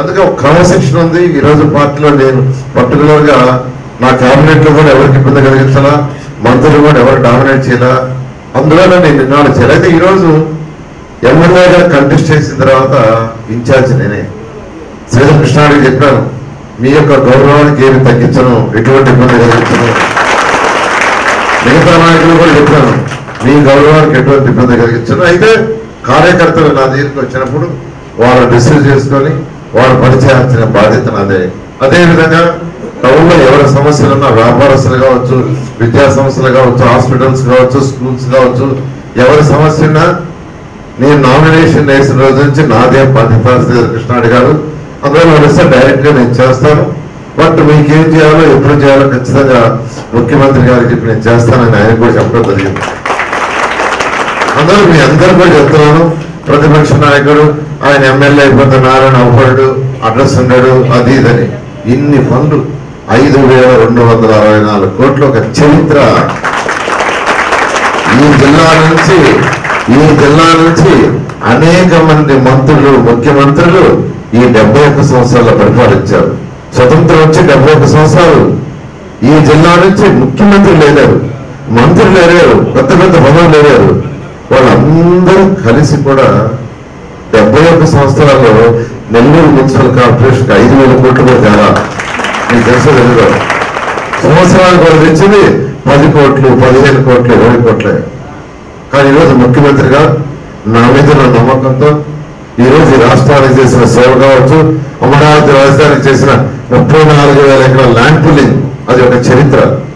అందుకే ఒక క్రమశిక్షణ ఉంది ఈ రోజు పార్టీలో నేను పర్టికులర్ గా నా కేబినెట్ లో కూడా ఎవరికి ఇబ్బంది కలిగించాలా మంత్రులు కూడా ఎవరు డామినేట్ చేయాలా అందులో నేను నిర్ణయాలు చేయాలి అయితే ఈ రోజు ఎమ్మెల్యేగా కంటెస్ట్ చేసిన తర్వాత ఇన్ఛార్జ్ నేనే శ్రీధర్ కృష్ణాడికి చెప్పాను మీ యొక్క గౌరవానికి ఏమి తగ్గించను ఎటువంటి ఇబ్బంది కలిగించను మిగతా నాయకులు కూడా చెప్పాను మీ గౌరవానికి ఎటువంటి ఇబ్బంది కలిగించను అయితే కార్యకర్తలు నా దగ్గరికి వచ్చినప్పుడు వాళ్ళు రిసీవ్ చేసుకొని వాళ్ళు పరిచయాల్సిన బాధ్యత నాదే అదే విధంగా టౌన్ లో ఎవరి సమస్యలు ఉన్నా వ్యాపారస్తులు కావచ్చు విద్యా సంస్థలు కావచ్చు హాస్పిటల్స్ కావచ్చు స్కూల్స్ కావచ్చు ఎవరి సమస్య ఉన్నా నేను నామినేషన్ వేసిన రోజు నుంచి నాదే బాధ్యత శ్రీధర్ కృష్ణాడి గారు అందువల్ల వస్తే డైరెక్ట్ గా నేను చేస్తాను బట్ మీకేం చేయాలో ఎప్పుడు చేయాలో ఖచ్చితంగా ముఖ్యమంత్రి గారికి చెప్పి నేను చేస్తానని ఆయన కూడా చెప్పడం జరిగింది అందరూ మీ అందరు కూడా చెప్తున్నాను ప్రతిపక్ష నాయకుడు ఆయన ఎమ్మెల్యే అయిపోతే నారాయణ అవ్వడు అడ్రస్ ఉన్నాడు అది ఇదని ఇన్ని పనులు ఐదు వేల రెండు వందల అరవై నాలుగు కోట్ల ఒక చరిత్ర ఈ జిల్లా నుంచి ఈ జిల్లా నుంచి అనేక మంది మంత్రులు ముఖ్యమంత్రులు ఈ డెబ్బై ఒక్క సంవత్సరాల్లో పరిపాలించారు స్వతంత్రం వచ్చి డెబ్బై ఒక్క సంవత్సరాలు ఈ జిల్లా నుంచి ముఖ్యమంత్రి లేరారు మంత్రులు లేరారు కొత్త పెద్ద పదవులు లేరారు వాళ్ళందరూ కలిసి కూడా డెబ్బై ఒక్క సంవత్సరాల్లో నెల్లూరు మున్సిపల్ కార్పొరేషన్ ఐదు వేల కోట్లు కూడా తేరా మీకు తెలుసో తెలియదు సంవత్సరాలు కూడా తెచ్చింది పది కోట్లు పదిహేను కోట్లు ఇరవై కోట్లే కానీ ఈరోజు ముఖ్యమంత్రిగా నా మీద ఉన్న నమ్మకంతో ఈ రోజు ఈ రాష్ట్రానికి చేసిన సేవ కావచ్చు అమరావతి రాజధానికి చేసిన ముప్పై నాలుగు వేల ఎకరాల ల్యాండ్ పుల్లింగ్ అది ఒక చరిత్ర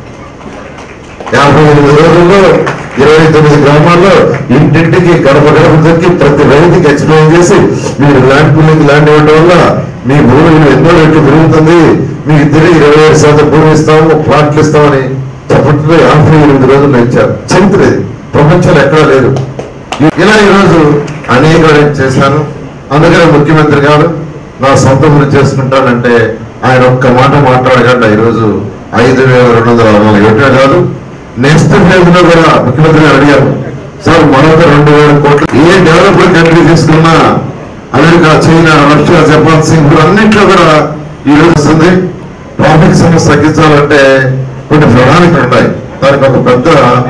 యాభై ఎనిమిది రోజుల్లో ఇరవై తొమ్మిది గ్రామాల్లో ఇంటింటికి గడప గడప దొరికి ప్రతి రైతుకి ఎక్స్ప్లెయిన్ చేసి మీరు ల్యాండ్ పుల్లింగ్ ల్యాండ్ ఇవ్వడం వల్ల మీ భూమి ఎన్నో రెట్లు పెరుగుతుంది మీకు తిరిగి ఇరవై ఏడు శాతం భూమి ఇస్తాము ప్లాట్లు ఇస్తామని చెప్పట్లో యాభై ఎనిమిది రోజుల్లో ఇచ్చారు చరిత్ర ఇది ప్రపంచంలో ఎక్కడా లేదు ఇలా ఈరోజు అనేక నేను చేశాను అందుకనే ముఖ్యమంత్రి గారు నా సొంత ఊరు చేసుకుంటానంటే ఆయన ఒక్క మాట మాట్లాడకుండా ఈరోజు ఐదు వేల రెండు వందల అరవై నాలుగు ఒకటే కాదు నెక్స్ట్ ఫేజ్ లో కూడా ముఖ్యమంత్రి గారు అడిగారు సార్ మరొక రెండు వేల కోట్లు ఏ డెవలప్డ్ కంట్రీ తీసుకున్నా America China Russia Japan Singapore అన్నింటిలో కూడా ఈ రోజు వస్తుంది ట్రాఫిక్ సమస్య తగ్గించాలంటే కొన్ని ప్రణాళికలు ఉన్నాయి దానికి ఒక పెద్ద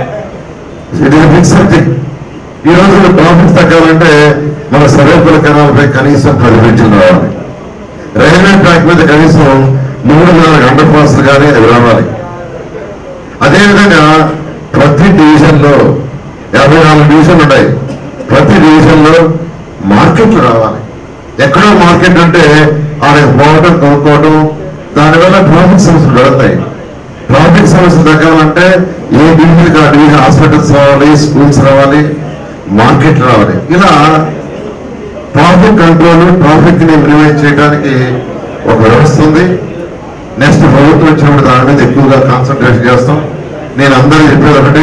ఇది బిగ్ సబ్జెక్ట్ ఈ రోజు ట్రాఫిక్ తగ్గాలంటే మన సర్వేపల్లి కెనాల్పై కనీసం పది బ్రిడ్జిలు రావాలి రైల్వే ట్రాక్ మీద కనీసం మూడు నాలుగు అండర్ పాస్లు కానీ అవి రావాలి అదేవిధంగా ప్రతి డివిజన్ లో యాభై నాలుగు డివిజన్లు ఉన్నాయి ప్రతి డివిజన్ లో మార్కెట్లు రావాలి ఎక్కడో మార్కెట్ అంటే ఆయనకు పోవటం కొనుక్కోవటం దానివల్ల ట్రాఫిక్ సమస్యలు పెడతాయి ట్రాఫిక్ సమస్యలు తగ్గాలంటే ఏ డివిజన్ ఆ డివిజన్ హాస్పిటల్స్ రావాలి స్కూల్స్ రావాలి మార్కెట్ రావాలి ఇలా ట్రాఫిక్ కంట్రోల్ ట్రాఫిక్ ని మినిమైజ్ చేయడానికి ఒక వ్యవస్థ ఉంది నెక్స్ట్ ప్రభుత్వం వచ్చినప్పుడు దాని మీద ఎక్కువగా కాన్సన్ట్రేషన్ చేస్తాం నేను అందరూ చెప్పేది ఒకటే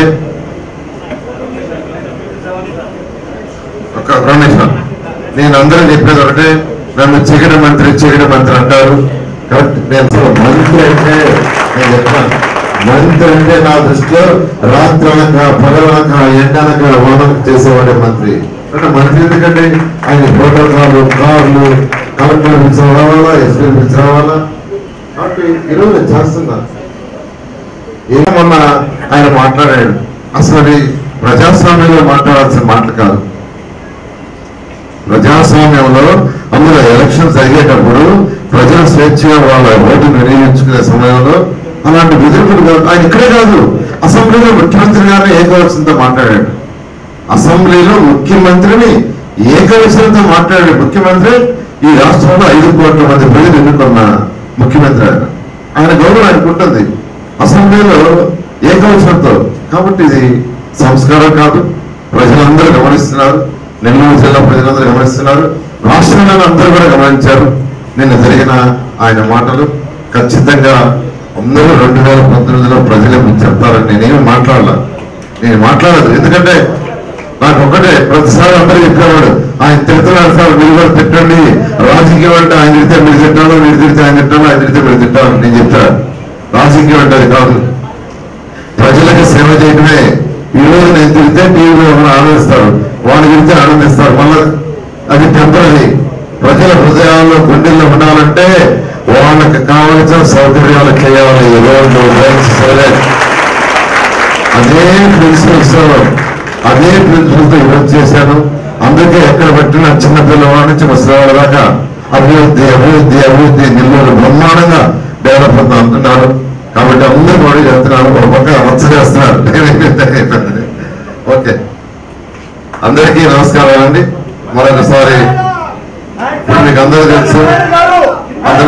ఒక రెండు నిమిషాలు నేను అందరూ చెప్పేది ఒకటే నన్ను చీకటి మంత్రి చీకటి మంత్రి అంటారు కరెక్ట్ నేను అసలు మంత్రి అంటే నేను చెప్తాను మంత్రి అంటే నా దృష్టిలో రాత్రనక పగలనక ఎండనక వానక చేసేవాడే మంత్రి అంటే మంత్రి ఎందుకంటే ఆయన ప్రోటోకాల్ కార్లు కలెక్టర్ పిలిచిన రావాలా ఎస్పీ పిలిచిన రావాలా కాబట్టి ఈరోజు నేను చేస్తున్నా ఏమన్నా ఆయన మాట్లాడాడు అసలు అది ప్రజాస్వామ్యంలో మాట్లాడాల్సిన మాటలు కాదు ప్రజాస్వామ్యంలో అందులో ఎలక్షన్ జరిగేటప్పుడు ప్రజలు స్వేచ్ఛగా వాళ్ళ ఓటును వినియోగించుకునే సమయంలో అలాంటి విధులు కాదు ఆయన ఇక్కడే కాదు అసెంబ్లీలో ముఖ్యమంత్రి గారిని ఏకవచనంతో మాట్లాడాడు అసెంబ్లీలో ముఖ్యమంత్రిని ఏకవచనంతో మాట్లాడాడు ముఖ్యమంత్రి ఈ రాష్ట్రంలో ఐదు కోట్ల మంది ప్రజలు ఎన్నుకున్న ముఖ్యమంత్రి ఆయన ఆయన గౌరవం ఆయనకు ఉంటుంది అసెంబ్లీలో ఏకవచనంతో కాబట్టి ఇది సంస్కారం కాదు ప్రజలందరూ గమనిస్తున్నారు నెల్లూరు జిల్లా ప్రజలందరూ గమనిస్తున్నారు రాష్ట్రంలో అందరూ కూడా గమనించారు నిన్న జరిగిన ఆయన మాటలు ఖచ్చితంగా అందరూ రెండు వేల పంతొమ్మిదిలో ప్రజలే మీకు చెప్తారని నేనేమి మాట్లాడలా నేను మాట్లాడదు ఎందుకంటే నాకు ఒకటే ప్రతిసారి అందరూ చెప్పేవాడు ఆయన తిడుతున్నారు సార్ మీరు కూడా తిట్టండి రాజకీయం అంటే ఆయన తిడితే మీరు తిట్టాలి మీరు తిడితే ఆయన తిట్టాలి ఆయన తిడితే మీరు తిట్టాలి నేను చెప్తాను రాజకీయం అంటే అది కాదు ప్రజలకు సేవ చేయడమే ఈ రోజు నేను తిరిగితే టీవీలో ఒకరు ఆనందిస్తారు వాళ్ళు తిరిగితే ఆనందిస్తారు మళ్ళీ అది టెంపరీ ప్రజల హృదయాల్లో గుండెల్లో ఉండాలంటే వాళ్ళకి కావలసిన సౌకర్యాలు చేయాలి రోడ్లు డ్రైన్స్ సరే అదే ప్రిన్సిపల్స్ అదే ప్రిన్సిపల్స్ తో వర్క్ చేశాను అందుకే ఎక్కడ పెట్టిన చిన్న పిల్లవాడి నుంచి ముసలివాళ్ళ దాకా అభివృద్ధి అభివృద్ధి అభివృద్ధి నెల్లూరు బ్రహ్మాండంగా డెవలప్ అవుతుంది అంటున్నారు కాబట్టి అందరూ కూడా చెప్తున్నారు ఒక పక్క రచ్చ చేస్తున్నారు ఓకే అందరికీ నమస్కారం అండి మరొకసారి ఇప్పుడు మీకు అందరూ తెలుసు అందరూ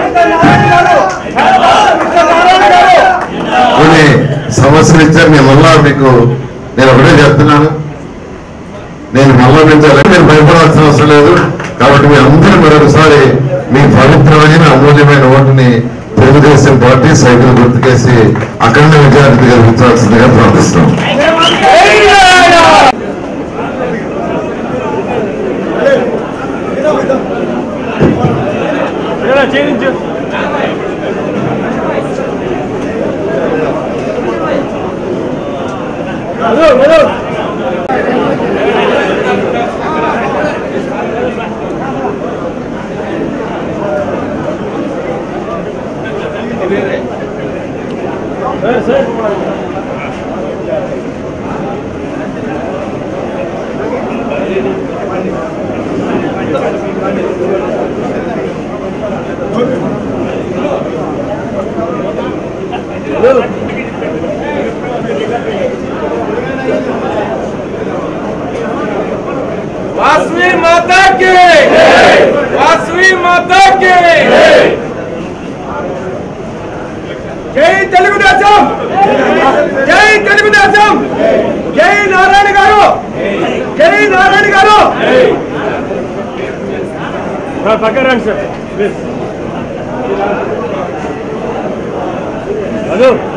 కొన్ని సమస్యలు ఇచ్చారు నేను మళ్ళా మీకు నేను ఒకటే చెప్తున్నాను నేను మళ్ళా పెంచాలి మీరు భయపడాల్సిన అవసరం లేదు కాబట్టి మీ అందరూ మరొకసారి మీ పవిత్రమైన అమూల్యమైన ఓటుని తెలుగుదేశం పార్టీ సైకిల్ గుర్తుకేసి అఖండ విజయాన్ని కలిగించాల్సిందిగా ప్రార్థిస్తున్నాం वासवी माता की वासवी माता की జై తెలుగుదేశం జై తెలుగుదేశం జై నారాయణ గారు జై నారాయణ గారు పక్కన రండి సార్ ప్లీజ్ హలో